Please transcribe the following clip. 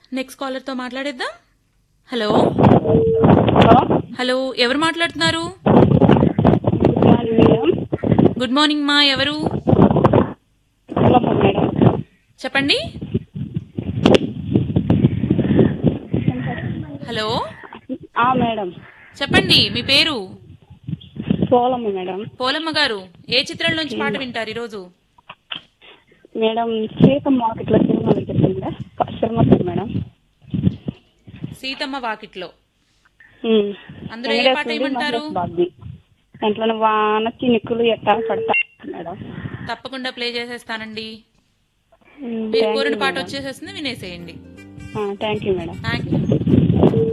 Next caller తో మాట్లాడేద్దాం hello hello hello ఎవరు మాట్లాడుతున్నారు good morning madam good morning మా ఎవరు హలో మేడం చెప్పండి హలో ఆ మేడం చెప్పండి మీ పేరు సోలమ్మ మేడం పోలమ్మ గారు ఏ చిత్రం నుంచి పాట వింటారు ఈరోజు మేడం సీతమ్మ మార్కెట్లో సినిమా దగ్గర శ్రీమతి మేడం సీతమ్మ వాకిట్లో ఉమ్. అందులో ఏ పాట వెంకటేశ్వరుడి వేయమంటారు? మహేష్ బాబుది దాంట్లో వాన చినుకులు ఎట్టా పడతా మేడం తప్పకుండా ప్లే చేసేస్తానండి ఉమ్, మీరు థాంక్ కోరిన యూ పాట మేడం. వచ్చేసేస్తుంది వినేసేయండి ఆ, thank you madam thank you